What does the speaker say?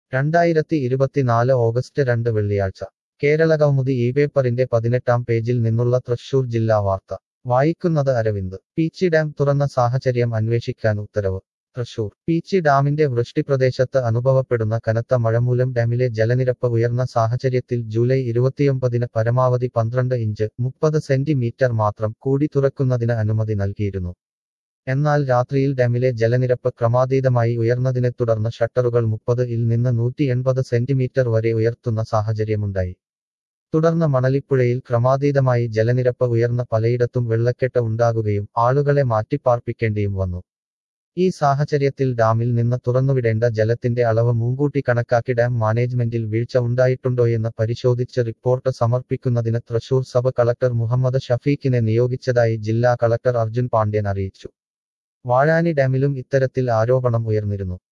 രണ്ടായിരത്തി ഇരുപത്തിനാല് ഓഗസ്റ്റ് രണ്ട് വെള്ളിയാഴ്ച കേരളകൗമുദി ഈ പേപ്പറിന്റെ പതിനെട്ടാം പേജിൽ നിന്നുള്ള തൃശൂർ ജില്ലാ വാർത്ത വായിക്കുന്നത് അരവിന്ദ് പീച്ചി ഡാം തുറന്ന സാഹചര്യം അന്വേഷിക്കാൻ ഉത്തരവ് തൃശൂർ പീച്ചി ഡാമിന്റെ വൃഷ്ടിപ്രദേശത്ത് അനുഭവപ്പെടുന്ന കനത്ത മഴ മൂലം ഡാമിലെ ജലനിരപ്പ് ഉയർന്ന സാഹചര്യത്തിൽ ജൂലൈ ഇരുപത്തിയൊമ്പതിന് പരമാവധി പന്ത്രണ്ട് ഇഞ്ച് മുപ്പത് സെന്റിമീറ്റർ മാത്രം കൂടി തുറക്കുന്നതിന് അനുമതി നൽകിയിരുന്നു എന്നാൽ രാത്രിയിൽ ഡാമിലെ ജലനിരപ്പ് ക്രമാതീതമായി ഉയർന്നതിനെ തുടർന്ന് ഷട്ടറുകൾ മുപ്പത് ഇൽ നിന്ന് നൂറ്റി എൺപത് സെന്റിമീറ്റർ വരെ ഉയർത്തുന്ന സാഹചര്യമുണ്ടായി തുടർന്ന് മണലിപ്പുഴയിൽ ക്രമാതീതമായി ജലനിരപ്പ് ഉയർന്ന പലയിടത്തും വെള്ളക്കെട്ട് ഉണ്ടാകുകയും ആളുകളെ മാറ്റിപ്പാർപ്പിക്കേണ്ടിയും വന്നു ഈ സാഹചര്യത്തിൽ ഡാമിൽ നിന്ന് തുറന്നുവിടേണ്ട ജലത്തിന്റെ അളവ് മുൻകൂട്ടി കണക്കാക്കി ഡാം മാനേജ്മെന്റിൽ വീഴ്ച ഉണ്ടായിട്ടുണ്ടോയെന്ന് പരിശോധിച്ച് റിപ്പോർട്ട് സമർപ്പിക്കുന്നതിന് തൃശൂർ സബ് കളക്ടർ മുഹമ്മദ് ഷഫീഖിനെ നിയോഗിച്ചതായി ജില്ലാ കളക്ടർ അർജുൻ പാണ്ഡ്യൻ അറിയിച്ചു വാഴാനി ഡാമിലും ഇത്തരത്തിൽ ആരോപണം ഉയർന്നിരുന്നു